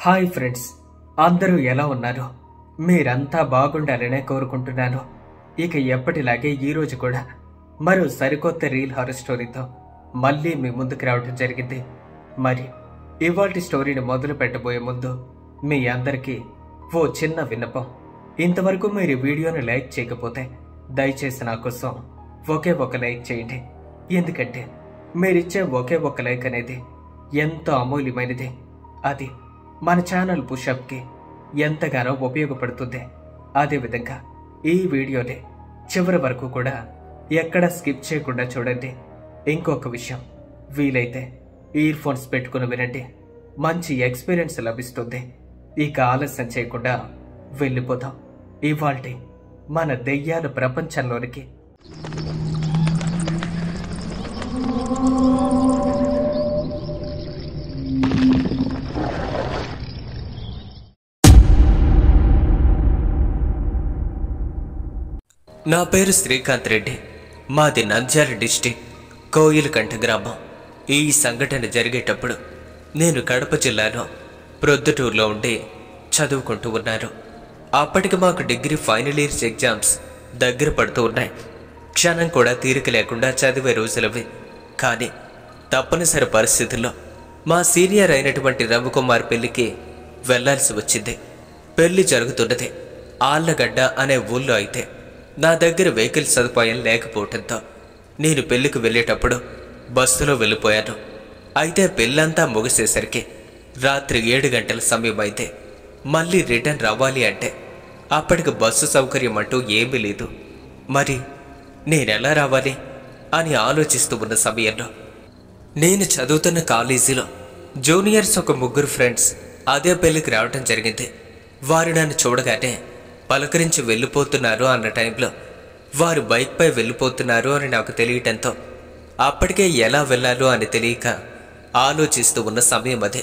hi friends అందరూ ఎలా ఉన్నారు మీరంతా బాగుండాలనే కోరుకుంటున్నాను ఇక ఎప్పటిలాగే ఈ రోజు కూడా మరో సరికొత్త రీల్ హారర్ స్టోరీతో మళ్ళీ మీ ముందుకు రావడం జరిగింది మరి ఇవాల్టి స్టోరీని మొదలు పెట్టబోయే ముందు మీ అందరికీ ఓ చిన్న విన్నపం ఇంతవరకు మీరు ఈ వీడియోని లైక్ చేయకపోతే దయచేసి నా కోసం ఒకే ఒక లైక్ చేయండి ఎందుకంటే మీరిచ్చే ఒకే ఒక లైక్ అనేది ఎంతో అమూల్యమైనది అది మన ఛానల్ పుషప్కి ఎంతగానో ఉపయోగపడుతుంది అదేవిధంగా ఈ వీడియోని చివరి వరకు కూడా ఎక్కడ స్కిప్ చేయకుండా చూడండి ఇంకొక విషయం వీలైతే ఇయర్ ఫోన్స్ పెట్టుకుని వినండి మంచి ఎక్స్పీరియన్స్ లభిస్తుంది ఇక ఆలస్యం చేయకుండా వెళ్ళిపోతాం ఇవాల్టి మన దెయ్యాల ప్రపంచంలోనికి నా పేరు శ్రీకాంత్ రెడ్డి మాది నంద్యాల డిస్టిక్ కోయిలకంఠ గ్రామం ఈ సంఘటన జరిగేటప్పుడు నేను కడప జిల్లాలో ప్రొద్దుటూరులో ఉండి చదువుకుంటూ ఉన్నాను అప్పటికి మాకు డిగ్రీ ఫైనల్ ఇయర్స్ ఎగ్జామ్స్ దగ్గర పడుతూ ఉన్నాయి క్షణం కూడా తీరిక లేకుండా చదివే రోజులవి కానీ తప్పనిసరి పరిస్థితుల్లో మా సీనియర్ అయినటువంటి రవికుమార్ పెళ్లికి వెళ్లాల్సి వచ్చింది పెళ్లి జరుగుతున్నది ఆళ్లగడ్డ అనే ఊళ్ళో అయితే నా దగ్గర వెహికల్ సదుపాయం లేకపోవడంతో నేను పెళ్లికి వెళ్ళేటప్పుడు బస్సులో వెళ్ళిపోయాను అయితే పెళ్ళంతా ముగిసేసరికి రాత్రి ఏడు గంటల సమయం అయితే మళ్ళీ రిటర్న్ రావాలి అంటే అప్పటికి బస్సు సౌకర్యం అంటూ ఏమీ లేదు మరి నేనెలా రావాలి అని ఆలోచిస్తూ ఉన్న సమయంలో నేను చదువుతున్న కాలేజీలో జూనియర్స్ ఒక ముగ్గురు ఫ్రెండ్స్ అదే పెళ్లికి రావటం జరిగింది వారు నన్ను చూడగానే పలకరించి వెళ్ళిపోతున్నారు అన్న టైంలో వారు బైక్పై వెళ్ళిపోతున్నారు అని నాకు తెలియటంతో అప్పటికే ఎలా వెళ్ళాలో అని తెలియక ఆలోచిస్తూ ఉన్న సమయం అదే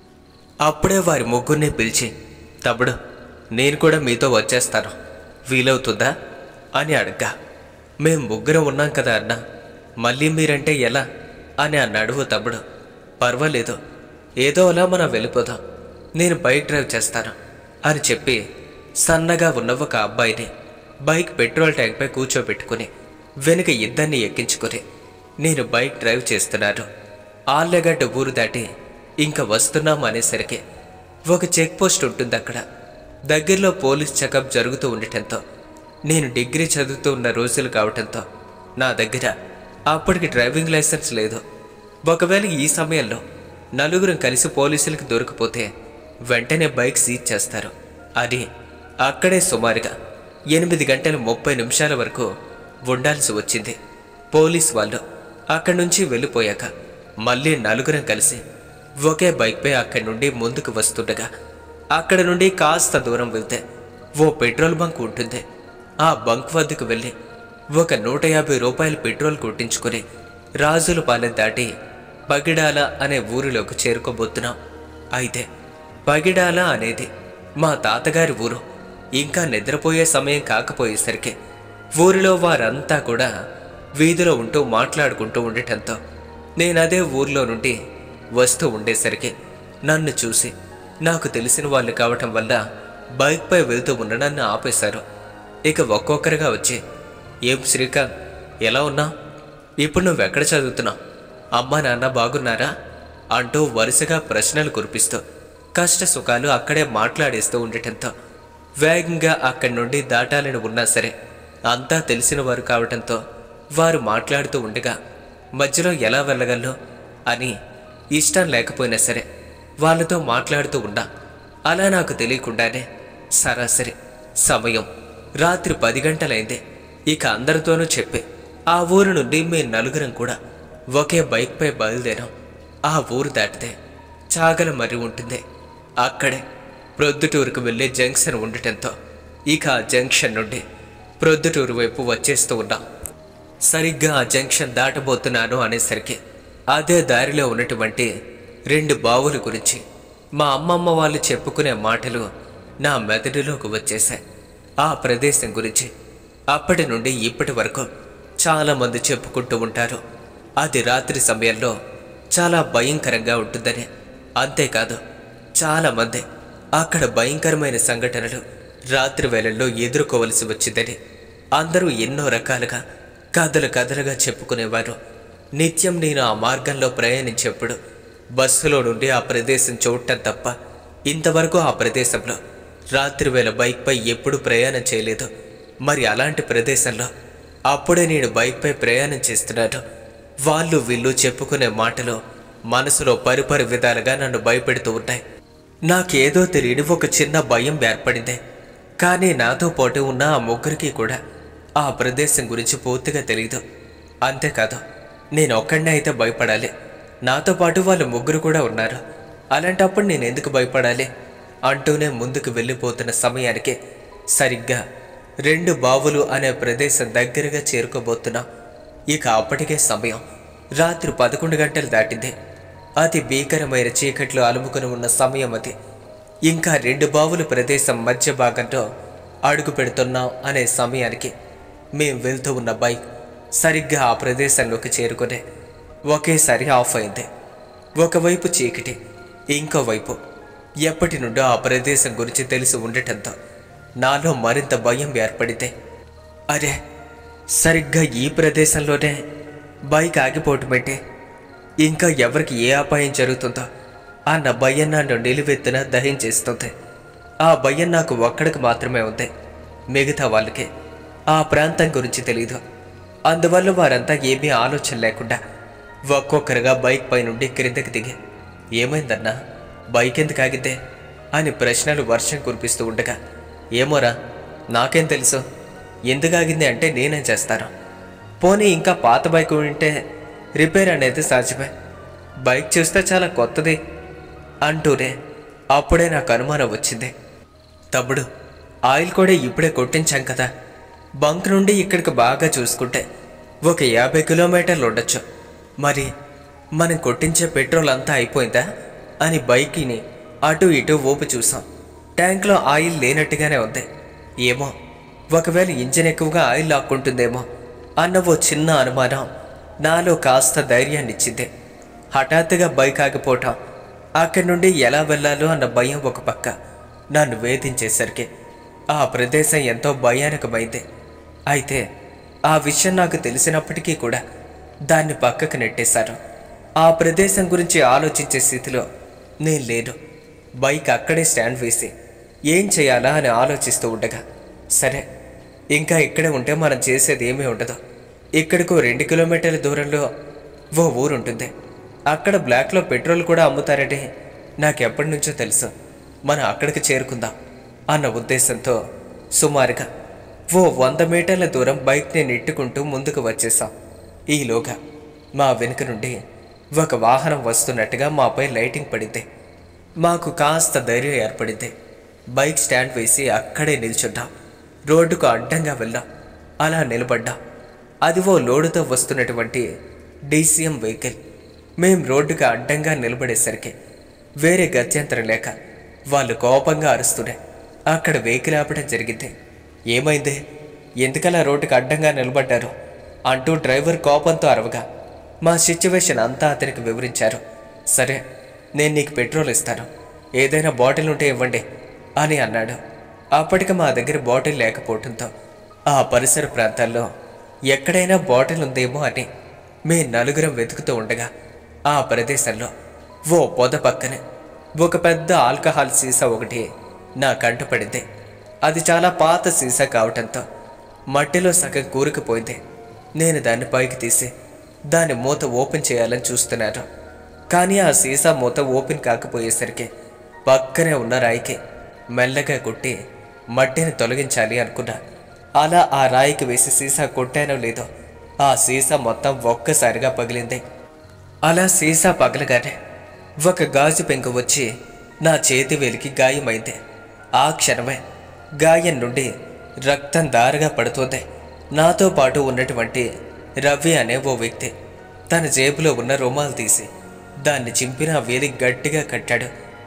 అప్పుడే వారి ముగ్గురిని పిలిచి తమ్ముడు నేను కూడా మీతో వచ్చేస్తాను వీలవుతుందా అని అడగ్గా మేం ముగ్గురం ఉన్నాం కదా అన్న మళ్ళీ మీరంటే ఎలా అని అన్నాడు ఓ తమ్ముడు పర్వాలేదు ఏదో అలా మనం వెళ్ళిపోదాం నేను బైక్ డ్రైవ్ చేస్తాను అని చెప్పి సన్నగా ఉన్న ఒక అబ్బాయిని బైక్ పెట్రోల్ ట్యాంక్పై కూర్చోబెట్టుకుని వెనుక ఇద్దరిని ఎక్కించుకుని నేను బైక్ డ్రైవ్ చేస్తున్నాను ఆళ్ళగడ్డ ఊరు దాటి ఇంకా వస్తున్నాం అనేసరికి ఒక చెక్ పోస్ట్ ఉంటుంది అక్కడ దగ్గరలో పోలీస్ చెకప్ జరుగుతూ ఉండటంతో నేను డిగ్రీ చదువుతూ ఉన్న రోజులు కావటంతో నా దగ్గర అప్పటికి డ్రైవింగ్ లైసెన్స్ లేదు ఒకవేళ ఈ సమయంలో నలుగురం కలిసి పోలీసులకు దొరికిపోతే వెంటనే బైక్ సీజ్ చేస్తారు అది అక్కడే సుమారుగా ఎనిమిది గంటల ముప్పై నిమిషాల వరకు ఉండాల్సి వచ్చింది పోలీస్ వాళ్ళు అక్కడి నుంచి వెళ్ళిపోయాక మళ్ళీ నలుగురం కలిసి ఒకే బైక్పై అక్కడి నుండి ముందుకు వస్తుండగా అక్కడ నుండి కాస్త దూరం వెళ్తే ఓ పెట్రోల్ బంక్ ఉంటుంది ఆ బంక్ వద్దకు వెళ్ళి ఒక నూట యాభై రూపాయల పెట్రోల్ కొట్టించుకుని రాజులపాలెం దాటి పగిడాల అనే ఊరిలోకి చేరుకోబోతున్నాం అయితే పగిడాల అనేది మా తాతగారి ఊరు ఇంకా నిద్రపోయే సమయం కాకపోయేసరికి ఊరిలో వారంతా కూడా వీధిలో ఉంటూ మాట్లాడుకుంటూ ఉండటంతో నేను అదే ఊర్లో నుండి వస్తూ ఉండేసరికి నన్ను చూసి నాకు తెలిసిన వాళ్ళు కావటం వల్ల బైక్పై వెళ్తూ ఉన్న నన్ను ఆపేశారు ఇక ఒక్కొక్కరిగా వచ్చి ఏం శ్రీకాంత్ ఎలా ఉన్నా ఇప్పుడు నువ్వెక్కడ చదువుతున్నావు అమ్మా నాన్న బాగున్నారా అంటూ వరుసగా ప్రశ్నలు కురిపిస్తూ కష్ట సుఖాలు అక్కడే మాట్లాడేస్తూ ఉండటంతో వేగంగా అక్కడి నుండి దాటాలని ఉన్నా సరే అంతా తెలిసిన వారు కావటంతో వారు మాట్లాడుతూ ఉండగా మధ్యలో ఎలా వెళ్ళగలను అని ఇష్టం లేకపోయినా సరే వాళ్ళతో మాట్లాడుతూ ఉన్నా అలా నాకు తెలియకుండానే సరాసరి సమయం రాత్రి పది గంటలైంది ఇక అందరితోనూ చెప్పి ఆ ఊరు నుండి మేము నలుగురం కూడా ఒకే బైక్పై బయలుదేరాం ఆ ఊరు దాటితే చాగల మర్రి ఉంటుంది అక్కడే ప్రొద్దుటూరుకు వెళ్ళే జంక్షన్ ఉండటంతో ఇక ఆ జంక్షన్ నుండి ప్రొద్దుటూరు వైపు వచ్చేస్తూ ఉన్నాం సరిగ్గా ఆ జంక్షన్ దాటబోతున్నాను అనేసరికి అదే దారిలో ఉన్నటువంటి రెండు బావుల గురించి మా అమ్మమ్మ వాళ్ళు చెప్పుకునే మాటలు నా మెదడులోకి వచ్చేశాయి ఆ ప్రదేశం గురించి అప్పటి నుండి ఇప్పటి వరకు చాలామంది చెప్పుకుంటూ ఉంటారు అది రాత్రి సమయంలో చాలా భయంకరంగా ఉంటుందని అంతేకాదు చాలామంది అక్కడ భయంకరమైన సంఘటనలు రాత్రి వేళల్లో ఎదుర్కోవలసి వచ్చిందని అందరూ ఎన్నో రకాలుగా కథలు కథలుగా చెప్పుకునేవారు నిత్యం నేను ఆ మార్గంలో ప్రయాణించేప్పుడు బస్సులో నుండి ఆ ప్రదేశం చూడటం తప్ప ఇంతవరకు ఆ ప్రదేశంలో రాత్రివేళ బైక్పై ఎప్పుడు ప్రయాణం చేయలేదు మరి అలాంటి ప్రదేశంలో అప్పుడే నేను బైక్పై ప్రయాణం చేస్తున్నాను వాళ్ళు వీళ్ళు చెప్పుకునే మాటలు మనసులో పరిపరి విధాలుగా నన్ను భయపెడుతూ ఉంటాయి నాకేదో తెలియని ఒక చిన్న భయం ఏర్పడింది కానీ నాతో పాటు ఉన్న ఆ ముగ్గురికి కూడా ఆ ప్రదేశం గురించి పూర్తిగా తెలియదు అంతేకాదు నేను ఒక్కడినే అయితే భయపడాలి నాతో పాటు వాళ్ళు ముగ్గురు కూడా ఉన్నారు అలాంటప్పుడు నేను ఎందుకు భయపడాలి అంటూనే ముందుకు వెళ్ళిపోతున్న సమయానికి సరిగ్గా రెండు బావులు అనే ప్రదేశం దగ్గరగా చేరుకోబోతున్నాం ఇక అప్పటికే సమయం రాత్రి పదకొండు గంటలు దాటింది అతి భీకరమైన చీకట్లు అలుముకుని ఉన్న సమయం అది ఇంకా రెండు బావుల ప్రదేశం మధ్య భాగంలో అడుగు పెడుతున్నాం అనే సమయానికి మేం వెళ్తూ ఉన్న బైక్ సరిగ్గా ఆ ప్రదేశంలోకి చేరుకునే ఒకేసారి ఆఫ్ అయింది ఒకవైపు చీకటి ఇంకోవైపు ఎప్పటి నుండో ఆ ప్రదేశం గురించి తెలిసి ఉండటంతో నాలో మరింత భయం ఏర్పడితే అరే సరిగ్గా ఈ ప్రదేశంలోనే బైక్ ఆగిపోవటమేంటి ఇంకా ఎవరికి ఏ అపాయం జరుగుతుందో అన్న భయం నన్ను నిలువెత్తున దహించేస్తుంది ఆ భయం నాకు ఒక్కడికి మాత్రమే ఉంది మిగతా వాళ్ళకి ఆ ప్రాంతం గురించి తెలీదు అందువల్ల వారంతా ఏమీ ఆలోచన లేకుండా ఒక్కొక్కరుగా బైక్ పై నుండి క్రిందకి దిగి ఏమైందన్నా బైక్ ఎందుకు ఆగిద్దే అని ప్రశ్నలు వర్షం కురిపిస్తూ ఉండగా ఏమోరా నాకేం తెలుసు ఎందుకు ఆగింది అంటే నేనేం చేస్తాను పోనీ ఇంకా పాత బైక్ ఉంటే రిపేర్ అనేది సాధ్యమే బైక్ చూస్తే చాలా కొత్తది అంటూనే అప్పుడే నాకు అనుమానం వచ్చింది తమ్ముడు ఆయిల్ కూడా ఇప్పుడే కొట్టించాం కదా బంక్ నుండి ఇక్కడికి బాగా చూసుకుంటే ఒక యాభై కిలోమీటర్లు ఉండొచ్చు మరి మనం కొట్టించే పెట్రోల్ అంతా అయిపోయిందా అని బైక్ని అటు ఇటు ఊపి చూసాం ట్యాంక్లో ఆయిల్ లేనట్టుగానే ఉంది ఏమో ఒకవేళ ఇంజిన్ ఎక్కువగా ఆయిల్ లాక్కుంటుందేమో అన్న ఓ చిన్న అనుమానం నాలో కాస్త ధైర్యాన్ని ఇచ్చింది హఠాత్తుగా బైక్ ఆగిపోవటం అక్కడి నుండి ఎలా వెళ్ళాలో అన్న భయం ఒక పక్క నన్ను వేధించేసరికి ఆ ప్రదేశం ఎంతో భయానకమైంది అయితే ఆ విషయం నాకు తెలిసినప్పటికీ కూడా దాన్ని పక్కకు నెట్టేశారు ఆ ప్రదేశం గురించి ఆలోచించే స్థితిలో నేను లేను బైక్ అక్కడే స్టాండ్ వేసి ఏం చేయాలా అని ఆలోచిస్తూ ఉండగా సరే ఇంకా ఇక్కడే ఉంటే మనం చేసేది ఏమీ ఉండదు ఇక్కడికో రెండు కిలోమీటర్ల దూరంలో ఓ ఊరుంటుంది అక్కడ బ్లాక్లో పెట్రోల్ కూడా అమ్ముతారని నాకెప్పటి నుంచో తెలుసు మనం అక్కడికి చేరుకుందాం అన్న ఉద్దేశంతో సుమారుగా ఓ వంద మీటర్ల దూరం బైక్ని నెట్టుకుంటూ ముందుకు వచ్చేసాం ఈలోగా మా వెనుక నుండి ఒక వాహనం వస్తున్నట్టుగా మాపై లైటింగ్ పడింది మాకు కాస్త ధైర్యం ఏర్పడింది బైక్ స్టాండ్ వేసి అక్కడే నిల్చున్నాం రోడ్డుకు అడ్డంగా వెళ్ళాం అలా నిలబడ్డాం అది ఓ లోడుతో వస్తున్నటువంటి డీసీఎం వెహికల్ మేం రోడ్డుకు అడ్డంగా నిలబడేసరికి వేరే గత్యంతరం లేక వాళ్ళు కోపంగా అరుస్తూనే అక్కడ వెహికల్ ఆపడం జరిగింది ఏమైంది ఎందుకలా రోడ్డుకు అడ్డంగా నిలబడ్డారు అంటూ డ్రైవర్ కోపంతో అరవగా మా సిచ్యువేషన్ అంతా అతనికి వివరించారు సరే నేను నీకు పెట్రోల్ ఇస్తాను ఏదైనా బాటిల్ ఉంటే ఇవ్వండి అని అన్నాడు అప్పటికి మా దగ్గర బాటిల్ లేకపోవడంతో ఆ పరిసర ప్రాంతాల్లో ఎక్కడైనా బాటిల్ ఉందేమో అని మే నలుగురం వెతుకుతూ ఉండగా ఆ ప్రదేశంలో ఓ పొద పక్కనే ఒక పెద్ద ఆల్కహాల్ సీసా ఒకటి నా కంట పడింది అది చాలా పాత సీసా కావటంతో మట్టిలో సగం కూరుకుపోయింది నేను దాన్ని పైకి తీసి దాని మూత ఓపెన్ చేయాలని చూస్తున్నాను కానీ ఆ సీసా మూత ఓపెన్ కాకపోయేసరికి పక్కనే ఉన్న రాయికి మెల్లగా కొట్టి మట్టిని తొలగించాలి అనుకున్నా అలా ఆ రాయికి వేసి సీసా కొట్టానో లేదో ఆ సీసా మొత్తం ఒక్కసారిగా పగిలింది అలా సీసా పగలగానే ఒక గాజు పెంకు వచ్చి నా చేతి వేలికి గాయమైంది ఆ క్షణమే గాయం నుండి రక్తం దారగా పడుతుంది నాతో పాటు ఉన్నటువంటి రవి అనే ఓ వ్యక్తి తన జేబులో ఉన్న రుమాలు తీసి దాన్ని చింపి నా వేలి గట్టిగా కట్టాడు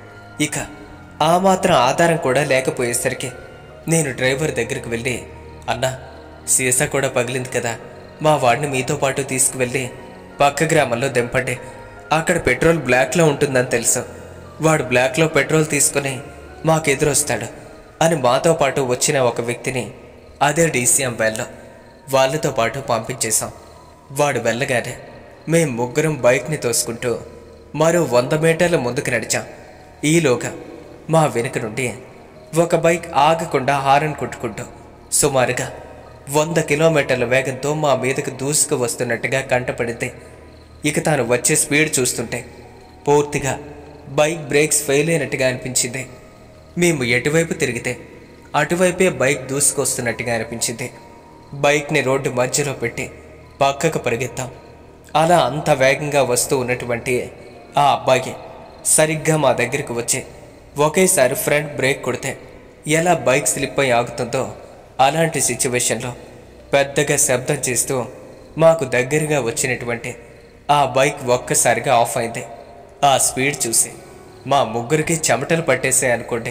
ఇక ఆ మాత్రం ఆధారం కూడా లేకపోయేసరికి నేను డ్రైవర్ దగ్గరికి వెళ్ళి అన్నా సీసా కూడా పగిలింది కదా మా వాడిని మీతో పాటు తీసుకువెళ్ళి పక్క గ్రామంలో దింపండి అక్కడ పెట్రోల్ బ్లాక్లో ఉంటుందని తెలుసు వాడు బ్లాక్లో పెట్రోల్ తీసుకుని మాకు ఎదురొస్తాడు అని మాతో పాటు వచ్చిన ఒక వ్యక్తిని అదే డీసీఎం వ్యాన్లో వాళ్ళతో పాటు పంపించేశాం వాడు వెళ్ళగానే మేం ముగ్గురం బైక్ని తోసుకుంటూ మరో వంద మీటర్ల ముందుకు నడిచాం ఈలోగా మా వెనుక నుండి ఒక బైక్ ఆగకుండా హారన్ కొట్టుకుంటూ సుమారుగా వంద కిలోమీటర్ల వేగంతో మా మీదకు దూసుకు వస్తున్నట్టుగా కంటపడితే ఇక తాను వచ్చే స్పీడ్ చూస్తుంటే పూర్తిగా బైక్ బ్రేక్స్ ఫెయిల్ అయినట్టుగా అనిపించింది మేము ఎటువైపు తిరిగితే అటువైపే బైక్ దూసుకొస్తున్నట్టుగా అనిపించింది బైక్ని రోడ్డు మధ్యలో పెట్టి పక్కకు పరిగెత్తాం అలా అంత వేగంగా వస్తూ ఉన్నటువంటి ఆ అబ్బాయి సరిగ్గా మా దగ్గరికి వచ్చి ఒకేసారి ఫ్రంట్ బ్రేక్ కొడితే ఎలా బైక్ స్లిప్ అయి ఆగుతుందో అలాంటి సిచ్యువేషన్లో పెద్దగా శబ్దం చేస్తూ మాకు దగ్గరగా వచ్చినటువంటి ఆ బైక్ ఒక్కసారిగా ఆఫ్ అయింది ఆ స్పీడ్ చూసి మా ముగ్గురికి చెమటలు పట్టేసాయి అనుకోండి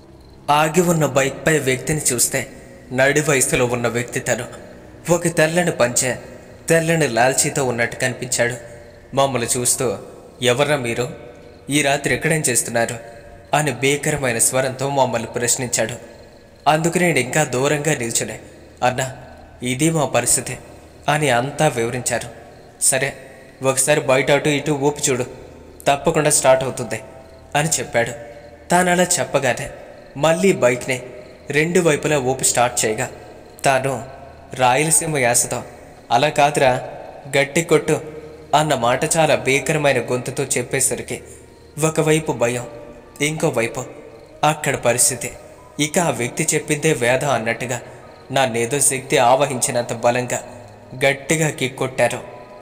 ఆగి ఉన్న బైక్పై వ్యక్తిని చూస్తే నడి వయసులో ఉన్న వ్యక్తి తను ఒక తెల్లని పంచె తెల్లని లాల్చీతో ఉన్నట్టు కనిపించాడు మమ్మల్ని చూస్తూ ఎవరా మీరు ఈ రాత్రి ఎక్కడేం చేస్తున్నారు అని భీకరమైన స్వరంతో మమ్మల్ని ప్రశ్నించాడు అందుకు నేను ఇంకా దూరంగా నిల్చునే అన్నా ఇది మా పరిస్థితి అని అంతా వివరించారు సరే ఒకసారి బయట అటు ఇటు ఊపి చూడు తప్పకుండా స్టార్ట్ అవుతుంది అని చెప్పాడు తాను అలా చెప్పగానే మళ్ళీ బైక్ని రెండు వైపులా ఊపి స్టార్ట్ చేయగా తాను రాయలసీమ యాసతో అలా కాదురా గట్టి కొట్టు అన్న మాట చాలా భీకరమైన గొంతుతో చెప్పేసరికి ఒకవైపు భయం ఇంకోవైపు అక్కడ పరిస్థితి ఇక ఆ వ్యక్తి చెప్పిందే వేద అన్నట్టుగా నన్నేదో శక్తి ఆవహించినంత బలంగా గట్టిగా కిక్ కొట్టారు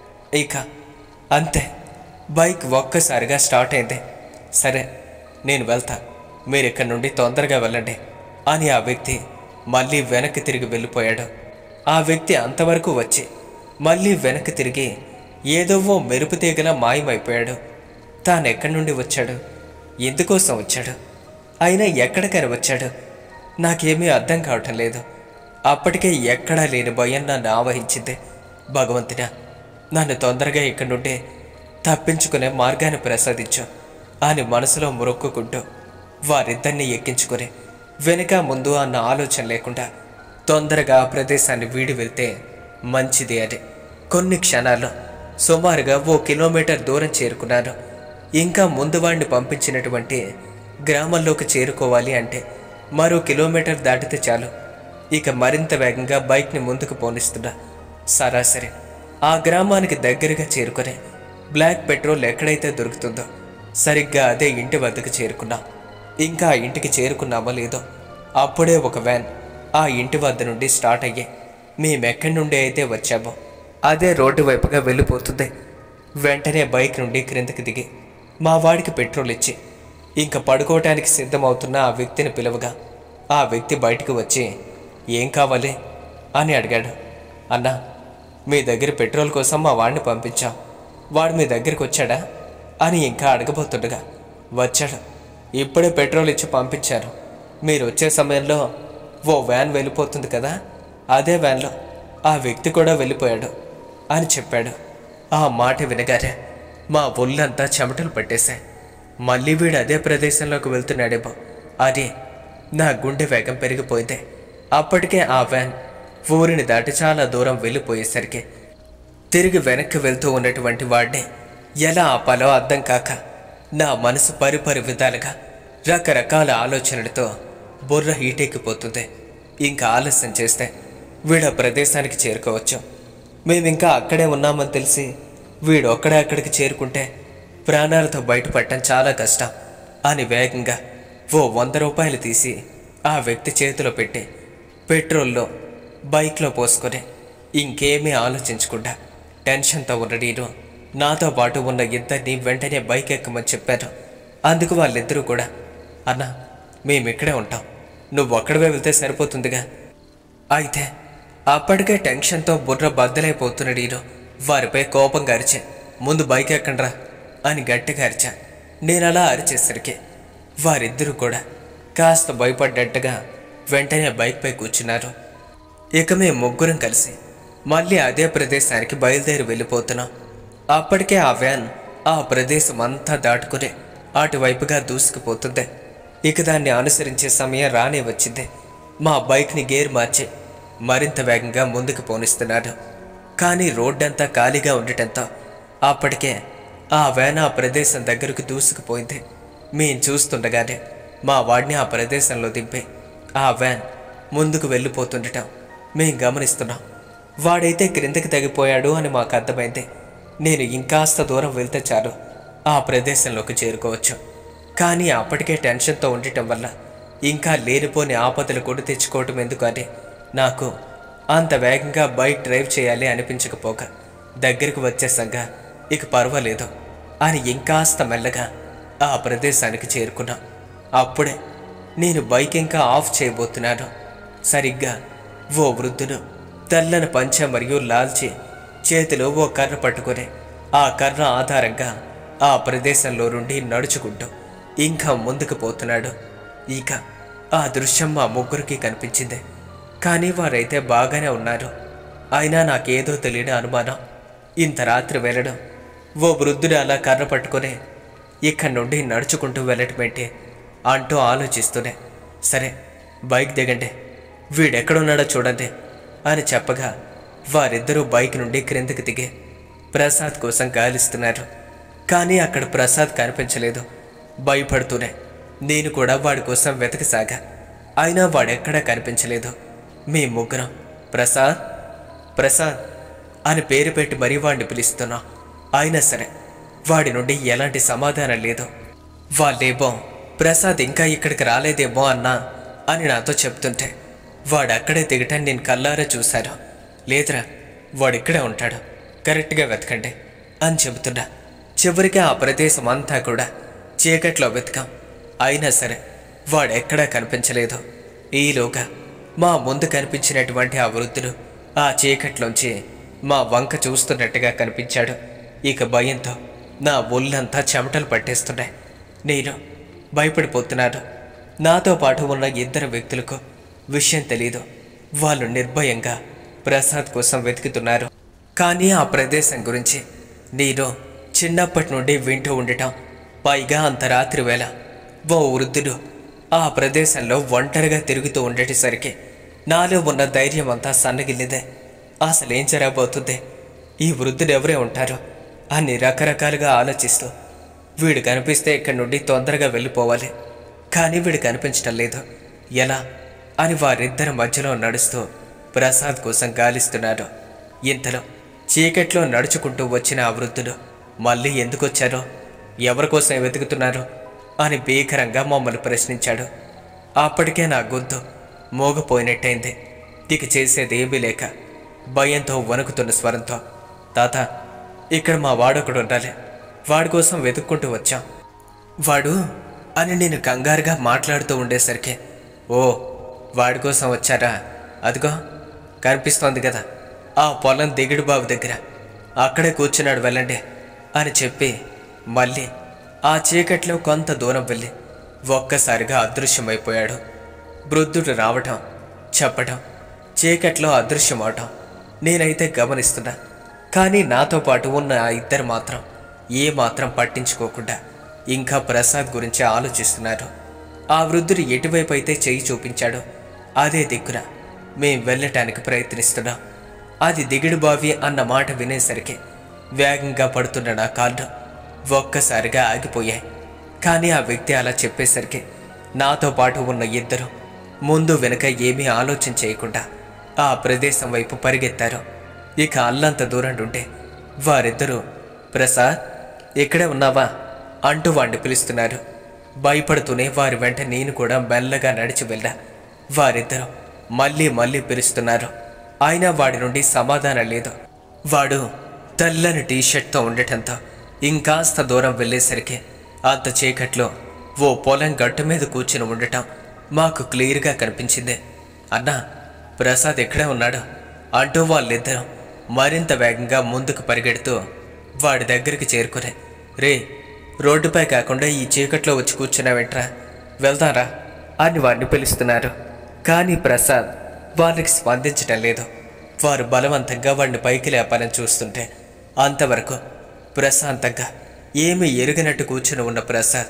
ఇక అంతే బైక్ ఒక్కసారిగా స్టార్ట్ అయింది సరే నేను వెళ్తా మీరు ఇక్కడి నుండి తొందరగా వెళ్ళండి అని ఆ వ్యక్తి మళ్ళీ వెనక్కి తిరిగి వెళ్ళిపోయాడు ఆ వ్యక్తి అంతవరకు వచ్చి మళ్ళీ వెనక్కి తిరిగి ఏదో ఓ మెరుపు తీగలా మాయమైపోయాడు తాను ఎక్కడి నుండి వచ్చాడు ఎందుకోసం వచ్చాడు అయినా ఎక్కడికని వచ్చాడు నాకేమీ అర్థం కావటం లేదు అప్పటికే ఎక్కడా లేని భయం నన్ను ఆవహించింది భగవంతుడా నన్ను తొందరగా ఇక్కడి నుండి తప్పించుకునే మార్గాన్ని ప్రసాదించు అని మనసులో మొరొక్కుకుంటూ వారిద్దరిని ఎక్కించుకుని వెనుక ముందు అన్న ఆలోచన లేకుండా తొందరగా ఆ ప్రదేశాన్ని వీడి వెళ్తే మంచిది అని కొన్ని క్షణాల్లో సుమారుగా ఓ కిలోమీటర్ దూరం చేరుకున్నాను ఇంకా ముందు వాడిని పంపించినటువంటి గ్రామంలోకి చేరుకోవాలి అంటే మరో కిలోమీటర్ దాటితే చాలు ఇక మరింత వేగంగా బైక్ని ముందుకు పోనిస్తున్నా సరాసరి ఆ గ్రామానికి దగ్గరగా చేరుకుని బ్లాక్ పెట్రోల్ ఎక్కడైతే దొరుకుతుందో సరిగ్గా అదే ఇంటి వద్దకు చేరుకున్నా ఇంకా ఆ ఇంటికి చేరుకున్నామో లేదో అప్పుడే ఒక వ్యాన్ ఆ ఇంటి వద్ద నుండి స్టార్ట్ అయ్యి మేమెక్కడి నుండి అయితే వచ్చామో అదే రోడ్డు వైపుగా వెళ్ళిపోతుంది వెంటనే బైక్ నుండి క్రిందకి దిగి మా వాడికి పెట్రోల్ ఇచ్చి ఇంకా పడుకోవటానికి సిద్ధమవుతున్న ఆ వ్యక్తిని పిలువగా ఆ వ్యక్తి బయటకు వచ్చి ఏం కావాలి అని అడిగాడు అన్నా మీ దగ్గర పెట్రోల్ కోసం మా వాడిని పంపించాం వాడు మీ దగ్గరికి వచ్చాడా అని ఇంకా అడగబోతుండగా వచ్చాడు ఇప్పుడే పెట్రోల్ ఇచ్చి పంపించారు మీరు వచ్చే సమయంలో ఓ వ్యాన్ వెళ్ళిపోతుంది కదా అదే వ్యాన్లో ఆ వ్యక్తి కూడా వెళ్ళిపోయాడు అని చెప్పాడు ఆ మాట వినగానే మా ఒళ్ళంతా చెమటలు పట్టేశాయి మళ్ళీ వీడు అదే ప్రదేశంలోకి వెళ్తున్నాడేమో అది నా గుండె వేగం పెరిగిపోయింది అప్పటికే ఆ వ్యాన్ ఊరిని దాటి చాలా దూరం వెళ్ళిపోయేసరికి తిరిగి వెనక్కి వెళ్తూ ఉన్నటువంటి వాడిని ఎలా ఆపాలో అర్థం కాక నా మనసు పరిపరి విధాలుగా రకరకాల ఆలోచనలతో బుర్ర హీటెక్కిపోతుంది ఇంకా ఆలస్యం చేస్తే వీడు ఆ ప్రదేశానికి చేరుకోవచ్చు మేమింకా అక్కడే ఉన్నామని తెలిసి వీడు ఒక్కడే అక్కడికి చేరుకుంటే ప్రాణాలతో బయటపడటం చాలా కష్టం అని వేగంగా ఓ వంద రూపాయలు తీసి ఆ వ్యక్తి చేతిలో పెట్టి పెట్రోల్లో బైక్లో పోసుకొని ఇంకేమీ ఆలోచించకుండా టెన్షన్తో ఉన్న నేను నాతో పాటు ఉన్న ఇద్దరిని వెంటనే బైక్ ఎక్కమని చెప్పాను అందుకు వాళ్ళిద్దరూ కూడా అన్నా మేము ఇక్కడే ఉంటాం నువ్వు ఒక్కడవే వెళ్తే సరిపోతుందిగా అయితే అప్పటికే టెన్షన్తో బుర్ర బద్దలైపోతున్న నేను వారిపై కోపంగా అరిచా ముందు బైక్ ఎక్కండ్రా అని గట్టిగా అరిచా నేను అలా అరిచేసరికి వారిద్దరూ కూడా కాస్త భయపడ్డట్టుగా వెంటనే బైక్పై కూర్చున్నారు ఇక మేము ముగ్గురం కలిసి మళ్ళీ అదే ప్రదేశానికి బయలుదేరి వెళ్ళిపోతున్నాం అప్పటికే ఆ వ్యాన్ ఆ ప్రదేశం అంతా దాటుకుని అటువైపుగా దూసుకుపోతుంది ఇక దాన్ని అనుసరించే సమయం రానే వచ్చింది మా బైక్ని గేర్ మార్చి మరింత వేగంగా ముందుకు పోనిస్తున్నాడు కానీ రోడ్డంతా ఖాళీగా ఉండటంతో అప్పటికే ఆ వ్యాన్ ఆ ప్రదేశం దగ్గరకు దూసుకుపోయింది మేం చూస్తుండగానే మా వాడిని ఆ ప్రదేశంలో దింపి ఆ వ్యాన్ ముందుకు వెళ్ళిపోతుండటం మేం గమనిస్తున్నాం వాడైతే క్రిందకి తగ్గిపోయాడు అని మాకు అర్థమైంది నేను ఇంకాస్త దూరం వెళ్తే చాలు ఆ ప్రదేశంలోకి చేరుకోవచ్చు కానీ అప్పటికే టెన్షన్తో ఉండటం వల్ల ఇంకా లేనిపోని ఆపదలు కూడా తెచ్చుకోవటం ఎందుకు అని నాకు అంత వేగంగా బైక్ డ్రైవ్ చేయాలి అనిపించకపోగా దగ్గరికి వచ్చేసంగా ఇక పర్వాలేదు అని ఇంకాస్త మెల్లగా ఆ ప్రదేశానికి చేరుకున్నా అప్పుడే నేను బైక్ ఇంకా ఆఫ్ చేయబోతున్నాను సరిగ్గా ఓ వృద్ధుడు తెల్లని పంచ మరియు లాల్చి చేతిలో ఓ కర్ర పట్టుకొని ఆ కర్ర ఆధారంగా ఆ ప్రదేశంలో నుండి నడుచుకుంటూ ఇంకా ముందుకు పోతున్నాడు ఇక ఆ దృశ్యం మా ముగ్గురికి కనిపించింది కానీ వారైతే బాగానే ఉన్నారు అయినా నాకేదో తెలియని అనుమానం ఇంత రాత్రి వెళ్ళడం ఓ వృద్ధుడు అలా కర్ర పట్టుకొని ఇక్కడి నుండి నడుచుకుంటూ వెళ్ళటమేంటి అంటూ ఆలోచిస్తూనే సరే బైక్ దిగండి వీడెక్కడున్నాడో చూడండి అని చెప్పగా వారిద్దరూ బైక్ నుండి క్రిందకి దిగి ప్రసాద్ కోసం గాలిస్తున్నారు కానీ అక్కడ ప్రసాద్ కనిపించలేదు భయపడుతూనే నేను కూడా వాడి కోసం వెతకసాగా అయినా వాడెక్కడా కనిపించలేదు మీ ముగ్గురం ప్రసాద్ ప్రసాద్ అని పేరు పెట్టి మరీ వాడిని పిలుస్తున్నాం అయినా సరే వాడి నుండి ఎలాంటి సమాధానం లేదు వాళ్ళేమో ప్రసాద్ ఇంకా ఇక్కడికి రాలేదేమో అన్నా అని నాతో చెప్తుంటే వాడు అక్కడే దిగటం నేను కల్లారా చూశాను లేదురా వాడు ఇక్కడే ఉంటాడు కరెక్ట్గా వెతకండి అని చెబుతున్నా చివరికి ఆ ప్రదేశం అంతా కూడా చీకట్లో వెతకాం అయినా సరే వాడు ఎక్కడా కనిపించలేదు ఈలోగా మా ముందు కనిపించినటువంటి ఆ వృద్ధుడు ఆ చీకట్లోంచి మా వంక చూస్తున్నట్టుగా కనిపించాడు ఇక భయంతో నా ఒళ్ళంతా చెమటలు పట్టేస్తున్నాయి నేను భయపడిపోతున్నాను నాతో పాటు ఉన్న ఇద్దరు వ్యక్తులకు విషయం తెలీదు వాళ్ళు నిర్భయంగా ప్రసాద్ కోసం వెతుకుతున్నారు కానీ ఆ ప్రదేశం గురించి నేను చిన్నప్పటి నుండి వింటూ ఉండటం పైగా అంత రాత్రి వేళ ఓ వృద్ధుడు ఆ ప్రదేశంలో ఒంటరిగా తిరుగుతూ ఉండేసరికి నాలో ఉన్న ధైర్యం అంతా సన్నగిల్లిదే అసలేం జరగబోతుంది ఈ వృద్ధుడు ఎవరే ఉంటారు అని రకరకాలుగా ఆలోచిస్తూ వీడు కనిపిస్తే ఇక్కడి నుండి తొందరగా వెళ్ళిపోవాలి కానీ వీడు కనిపించటం లేదు ఎలా అని వారిద్దరి మధ్యలో నడుస్తూ ప్రసాద్ కోసం గాలిస్తున్నాడు ఇంతలో చీకట్లో నడుచుకుంటూ వచ్చిన ఆ వృద్ధుడు మళ్ళీ ఎందుకు వచ్చారో ఎవరి కోసం వెతుకుతున్నారు అని భీకరంగా మమ్మల్ని ప్రశ్నించాడు అప్పటికే నా గొంతు మోగపోయినట్టయింది ఇక చేసేది ఏమీ లేక భయంతో వణుకుతున్న స్వరంతో తాత ఇక్కడ మా వాడొకడు ఉండాలి వాడి కోసం వెతుక్కుంటూ వచ్చాం వాడు అని నేను కంగారుగా మాట్లాడుతూ ఉండేసరికి ఓ వాడి కోసం వచ్చారా అదిగో కనిపిస్తోంది కదా ఆ పొలం దిగుడు బాబు దగ్గర అక్కడే కూర్చున్నాడు వెళ్ళండి అని చెప్పి మళ్ళీ ఆ చీకట్లో కొంత దూరం వెళ్ళి ఒక్కసారిగా అదృశ్యమైపోయాడు వృద్ధుడు రావటం చెప్పటం చీకట్లో అదృశ్యమవటం నేనైతే గమనిస్తున్నా కానీ నాతో పాటు ఉన్న ఆ ఇద్దరు మాత్రం ఏ మాత్రం పట్టించుకోకుండా ఇంకా ప్రసాద్ గురించి ఆలోచిస్తున్నారు ఆ వృద్ధుడు ఎటువైపు అయితే చెయ్యి చూపించాడో అదే దిక్కున మేం వెళ్ళటానికి ప్రయత్నిస్తున్నాం అది దిగుడు బావి అన్న మాట వినేసరికి వేగంగా పడుతున్న నా కాళ్ళు ఒక్కసారిగా ఆగిపోయాయి కానీ ఆ వ్యక్తి అలా చెప్పేసరికి నాతో పాటు ఉన్న ఇద్దరు ముందు వెనుక ఏమీ ఆలోచన చేయకుండా ఆ ప్రదేశం వైపు పరిగెత్తారు ఇక అల్లంత దూరం ఉంటే వారిద్దరూ ప్రసాద్ ఇక్కడే ఉన్నావా అంటూ వాడిని పిలుస్తున్నారు భయపడుతూనే వారి వెంట నేను కూడా మెల్లగా నడిచి వెళ్ళా వారిద్దరూ మళ్ళీ మళ్ళీ పిలుస్తున్నారు అయినా వాడి నుండి సమాధానం లేదు వాడు తెల్లని టీషర్ట్తో ఉండటంతో ఇంకాస్త దూరం వెళ్ళేసరికి అంత చీకట్లో ఓ పొలం గట్టు మీద కూర్చుని ఉండటం మాకు క్లియర్గా కనిపించింది అన్నా ప్రసాద్ ఎక్కడే ఉన్నాడు అంటూ వాళ్ళిద్దరం మరింత వేగంగా ముందుకు పరిగెడుతూ వాడి దగ్గరికి చేరుకునే రే రోడ్డుపై కాకుండా ఈ చీకట్లో వచ్చి కూర్చున్నావేంట్రా వెళ్దారా అని వారిని పిలుస్తున్నారు కానీ ప్రసాద్ వారికి స్పందించటం లేదు వారు బలవంతంగా వాడిని పైకి లేపాలని చూస్తుంటే అంతవరకు ప్రశాంతంగా ఏమీ ఎరుగనట్టు కూర్చుని ఉన్న ప్రసాద్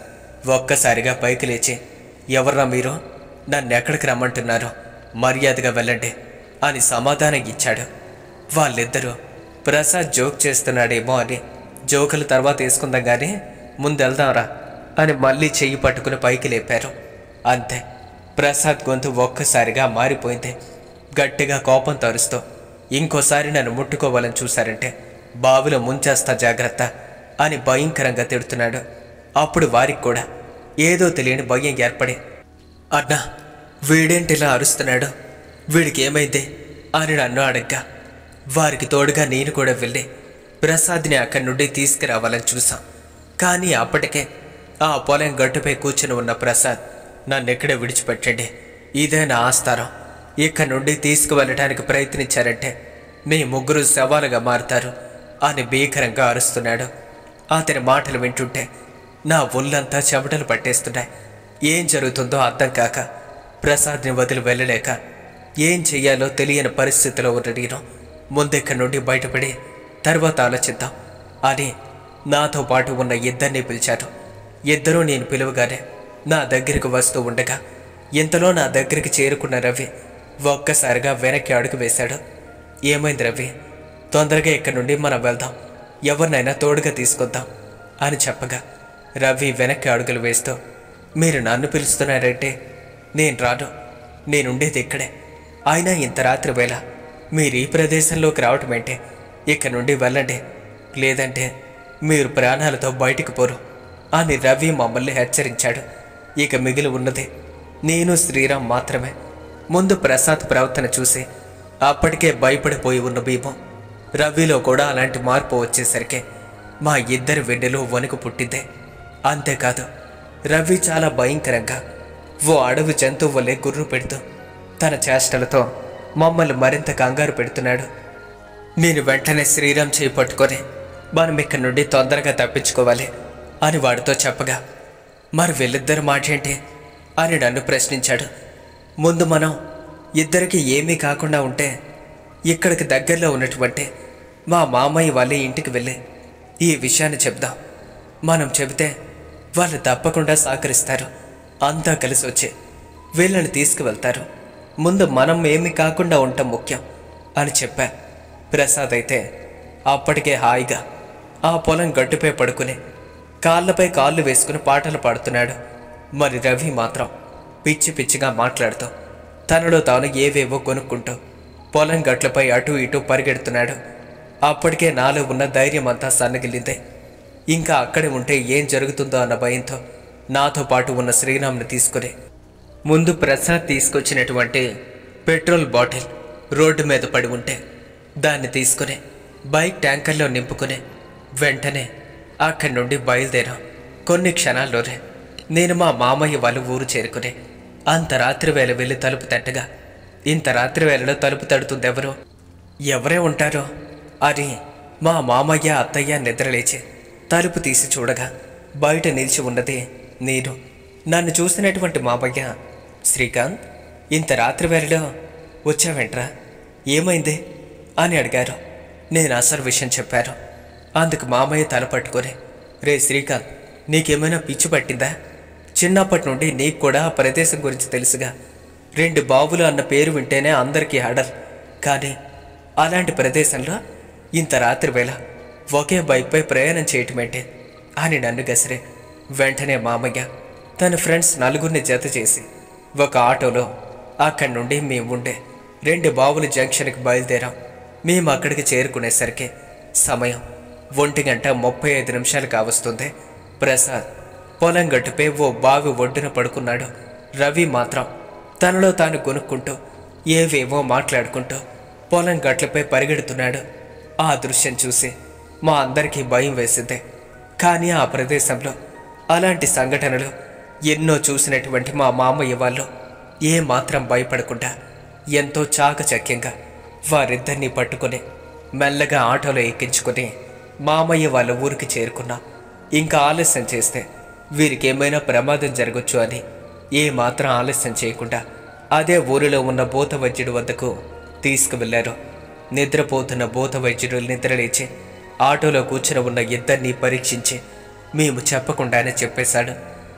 ఒక్కసారిగా పైకి లేచి ఎవర్రా మీరు నన్ను ఎక్కడికి రమ్మంటున్నారో మర్యాదగా వెళ్ళండి అని సమాధానం ఇచ్చాడు వాళ్ళిద్దరూ ప్రసాద్ జోక్ చేస్తున్నాడేమో అని జోకులు తర్వాత వేసుకుందాం కానీ ముందెళ్దాంరా అని మళ్ళీ చెయ్యి పట్టుకుని పైకి లేపారు అంతే ప్రసాద్ గొంతు ఒక్కసారిగా మారిపోయింది గట్టిగా కోపం తరుస్తూ ఇంకోసారి నన్ను ముట్టుకోవాలని చూశారంటే బావిలో ముంచేస్తా జాగ్రత్త అని భయంకరంగా తిడుతున్నాడు అప్పుడు వారికి కూడా ఏదో తెలియని భయం ఏర్పడి అన్నా వీడేంటిలా అరుస్తున్నాడు వీడికి ఏమైంది అని నన్ను అడగ్గా వారికి తోడుగా నేను కూడా వెళ్ళి ప్రసాద్ని అక్కడి నుండి తీసుకురావాలని చూసాం కానీ అప్పటికే ఆ పొలం గట్టుపై కూర్చుని ఉన్న ప్రసాద్ నన్ను ఎక్కడే విడిచిపెట్టండి ఇదే నా ఆస్తారం ఇక్కడి నుండి తీసుకువెళ్ళటానికి ప్రయత్నించారంటే మీ ముగ్గురు శవాలుగా మారుతారు అని భీకరంగా అరుస్తున్నాడు అతని మాటలు వింటుంటే నా ఒళ్ళంతా చెమటలు పట్టేస్తున్నాయి ఏం జరుగుతుందో అర్థం కాక ప్రసాద్ని వదిలి వెళ్ళలేక ఏం చెయ్యాలో తెలియని పరిస్థితిలో ఉన్న నేను ముందెక్కడి నుండి బయటపడి తర్వాత ఆలోచిద్దాం అని నాతో పాటు ఉన్న ఇద్దరిని పిలిచారు ఇద్దరూ నేను పిలువగానే నా దగ్గరికి వస్తూ ఉండగా ఇంతలో నా దగ్గరికి చేరుకున్న రవి ఒక్కసారిగా వెనక్కి అడుగు వేశాడు ఏమైంది రవి తొందరగా ఇక్కడి నుండి మనం వెళ్దాం ఎవరినైనా తోడుగా తీసుకొద్దాం అని చెప్పగా రవి వెనక్కి అడుగులు వేస్తూ మీరు నన్ను పిలుస్తున్నారంటే నేను రాను నేనుండేది ఇక్కడే అయినా ఇంత రాత్రి వేళ మీరు ఈ ప్రదేశంలోకి రావటం ఏంటి ఇక్కడి నుండి వెళ్ళండి లేదంటే మీరు ప్రాణాలతో బయటికి పోరు అని రవి మమ్మల్ని హెచ్చరించాడు ఇక మిగిలి ఉన్నది నేను శ్రీరామ్ మాత్రమే ముందు ప్రసాద్ ప్రవర్తన చూసి అప్పటికే భయపడిపోయి ఉన్న భీమం రవిలో కూడా అలాంటి మార్పు వచ్చేసరికి మా ఇద్దరి వెన్నెలో వణుకు పుట్టిందే అంతేకాదు రవి చాలా భయంకరంగా ఓ అడవి జంతువు వల్లే గుర్రు పెడుతూ తన చేష్టలతో మమ్మల్ని మరింత కంగారు పెడుతున్నాడు నేను వెంటనే శ్రీరామ్ చేయి పట్టుకొని మనం ఇక్కడి నుండి తొందరగా తప్పించుకోవాలి అని వాడితో చెప్పగా మరి వీళ్ళిద్దరు మాట ఏంటి అని నన్ను ప్రశ్నించాడు ముందు మనం ఇద్దరికి ఏమీ కాకుండా ఉంటే ఇక్కడికి దగ్గరలో ఉన్నటువంటి మా మామయ్య వాళ్ళ ఇంటికి వెళ్ళి ఈ విషయాన్ని చెప్దాం మనం చెబితే వాళ్ళు తప్పకుండా సహకరిస్తారు అంతా కలిసి వచ్చి వీళ్ళని తీసుకువెళ్తారు ముందు మనం ఏమీ కాకుండా ఉండటం ముఖ్యం అని చెప్పా ప్రసాద్ అయితే అప్పటికే హాయిగా ఆ పొలం గట్టుపై పడుకుని కాళ్ళపై కాళ్ళు వేసుకుని పాటలు పాడుతున్నాడు మరి రవి మాత్రం పిచ్చి పిచ్చిగా మాట్లాడుతూ తనలో తాను ఏవేవో కొనుక్కుంటూ పొలం గట్లపై అటు ఇటు పరిగెడుతున్నాడు అప్పటికే నాలో ఉన్న ధైర్యం అంతా సన్నగిల్లింది ఇంకా అక్కడే ఉంటే ఏం జరుగుతుందో అన్న భయంతో నాతో పాటు ఉన్న శ్రీరామ్ని తీసుకుని ముందు ప్రసాద్ తీసుకొచ్చినటువంటి పెట్రోల్ బాటిల్ రోడ్డు మీద పడి ఉంటే దాన్ని తీసుకుని బైక్ ట్యాంకర్లో నింపుకుని వెంటనే అక్కడి నుండి బయలుదేరాం కొన్ని క్షణాల్లోనే నేను మా మామయ్య వాళ్ళ ఊరు చేరుకుని అంత రాత్రి వేళ వెళ్ళి తలుపు తట్టగా ఇంత రాత్రి వేళలో తలుపు తడుతుంది ఎవరు ఎవరే ఉంటారో అని మా మామయ్య అత్తయ్య నిద్రలేచి తలుపు తీసి చూడగా బయట నిలిచి ఉన్నది నేను నన్ను చూసినటువంటి మామయ్య శ్రీకాంత్ ఇంత రాత్రి వేళలో వచ్చావేంట్రా ఏమైంది అని అడిగారు నేను అసలు విషయం చెప్పాను అందుకు మామయ్య తల పట్టుకొని రే శ్రీకాంత్ నీకేమైనా పిచ్చి పట్టిందా చిన్నప్పటి నుండి నీకు కూడా ఆ ప్రదేశం గురించి తెలుసుగా రెండు బావులు అన్న పేరు వింటేనే అందరికీ హడల్ కానీ అలాంటి ప్రదేశంలో ఇంత రాత్రి వేళ ఒకే బైక్పై ప్రయాణం చేయటమేంటి అని నన్ను గసిరే వెంటనే మామయ్య తన ఫ్రెండ్స్ నలుగురిని జత చేసి ఒక ఆటోలో అక్కడి నుండి మేము ఉండే రెండు బావుల జంక్షన్కి బయలుదేరాం మేము అక్కడికి చేరుకునేసరికి సమయం ఒంటి గంట ముప్పై ఐదు నిమిషాలు కావస్తుంది ప్రసాద్ పొలం గట్టుపై ఓ బావి ఒడ్డున పడుకున్నాడు రవి మాత్రం తనలో తాను కొనుక్కుంటూ ఏవేవో మాట్లాడుకుంటూ పొలం గట్లపై పరిగెడుతున్నాడు ఆ దృశ్యం చూసి మా అందరికీ భయం వేసింది కానీ ఆ ప్రదేశంలో అలాంటి సంఘటనలు ఎన్నో చూసినటువంటి మా మామయ్య వాళ్ళు ఏ మాత్రం భయపడకుండా ఎంతో చాకచక్యంగా వారిద్దరినీ పట్టుకొని మెల్లగా ఆటోలో ఎక్కించుకొని మామయ్య వాళ్ళ ఊరికి చేరుకున్నాం ఇంకా ఆలస్యం చేస్తే వీరికి ఏమైనా ప్రమాదం జరగచ్చు అని ఏ మాత్రం ఆలస్యం చేయకుండా అదే ఊరిలో ఉన్న భూత వైద్యుడి వద్దకు తీసుకువెళ్లారు నిద్రపోతున్న భూత వైద్యుడు నిద్రలేచి ఆటోలో కూర్చుని ఉన్న ఇద్దరిని పరీక్షించి మేము చెప్పకుండానే చెప్పేశాడు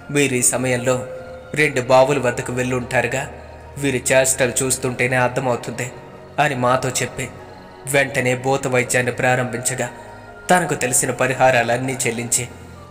మీరు ఈ సమయంలో రెండు బావుల వద్దకు వెళ్ళి ఉంటారుగా వీరి చేష్టలు చూస్తుంటేనే అర్థమవుతుంది అని మాతో చెప్పి వెంటనే భూత వైద్యాన్ని ప్రారంభించగా తనకు తెలిసిన పరిహారాలన్నీ చెల్లించి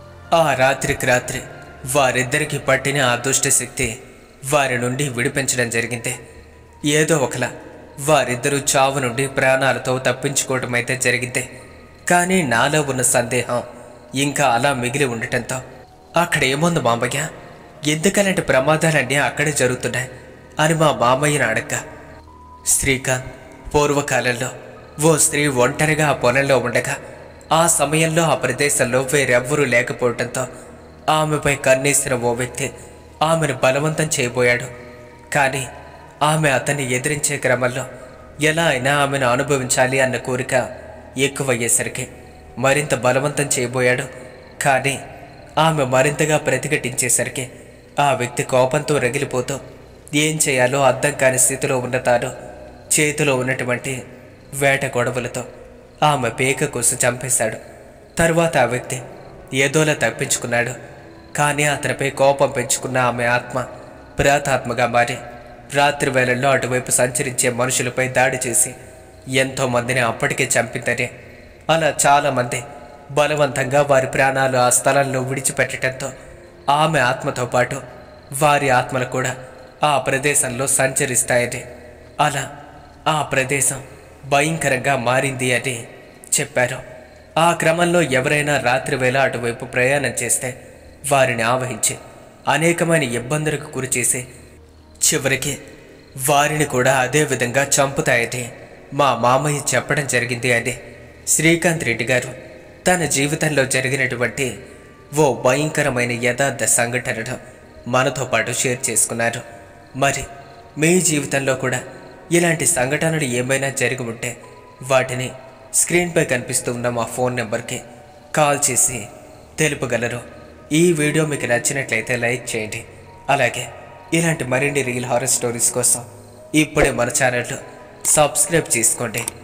ఆ రాత్రికి రాత్రి వారిద్దరికి పట్టిన ఆ దుష్ట శక్తి వారి నుండి విడిపించడం జరిగింది ఏదో ఒకలా వారిద్దరూ చావు నుండి ప్రాణాలతో తప్పించుకోవటం అయితే జరిగింది కానీ నాలో ఉన్న సందేహం ఇంకా అలా మిగిలి ఉండటంతో అక్కడ ఏముంది మామయ్య ఎందుకలాంటి ప్రమాదాలన్నీ అక్కడే జరుగుతున్నాయి అని మా మామయ్యను అడగ్గా శ్రీకాంత్ పూర్వకాలంలో ఓ స్త్రీ ఒంటరిగా ఆ పొలంలో ఉండగా ఆ సమయంలో ఆ ప్రదేశంలో వేరెవ్వరూ లేకపోవడంతో ఆమెపై కన్నేసిన ఓ వ్యక్తి ఆమెను బలవంతం చేయబోయాడు కానీ ఆమె అతన్ని ఎదిరించే క్రమంలో ఎలా అయినా ఆమెను అనుభవించాలి అన్న కోరిక ఎక్కువయ్యేసరికి మరింత బలవంతం చేయబోయాడు కానీ ఆమె మరింతగా ప్రతిఘటించేసరికి ఆ వ్యక్తి కోపంతో రగిలిపోతూ ఏం చేయాలో అర్థం కాని స్థితిలో ఉన్న తాను చేతిలో ఉన్నటువంటి వేట గొడవలతో ఆమె పేక కోసి చంపేశాడు తరువాత ఆ వ్యక్తి ఏదోలా తప్పించుకున్నాడు కానీ అతనిపై కోపం పెంచుకున్న ఆమె ఆత్మ ప్రేతాత్మగా మారి రాత్రి వేళల్లో అటువైపు సంచరించే మనుషులపై దాడి చేసి ఎంతో మందిని అప్పటికే చంపిందని అలా చాలామంది బలవంతంగా వారి ప్రాణాలు ఆ స్థలంలో విడిచిపెట్టడంతో ఆమె ఆత్మతో పాటు వారి ఆత్మలు కూడా ఆ ప్రదేశంలో సంచరిస్తాయని అలా ఆ ప్రదేశం భయంకరంగా మారింది అని చెప్పారు ఆ క్రమంలో ఎవరైనా రాత్రివేళ అటువైపు ప్రయాణం చేస్తే వారిని ఆవహించి అనేకమైన ఇబ్బందులకు గురిచేసి చివరికి వారిని కూడా అదే విధంగా చంపుతాయని మా మామయ్య చెప్పడం జరిగింది అని శ్రీకాంత్ రెడ్డి గారు తన జీవితంలో జరిగినటువంటి ఓ భయంకరమైన యథార్థ సంఘటనను మనతో పాటు షేర్ చేసుకున్నారు మరి మీ జీవితంలో కూడా ఇలాంటి సంఘటనలు ఏమైనా జరిగి ఉంటే వాటిని స్క్రీన్పై కనిపిస్తూ ఉన్న మా ఫోన్ నెంబర్కి కాల్ చేసి తెలుపగలరు ఈ వీడియో మీకు నచ్చినట్లయితే లైక్ చేయండి అలాగే ఇలాంటి మరిన్ని రియల్ హారర్ స్టోరీస్ కోసం ఇప్పుడే మన ఛానల్ సబ్స్క్రైబ్ చేసుకోండి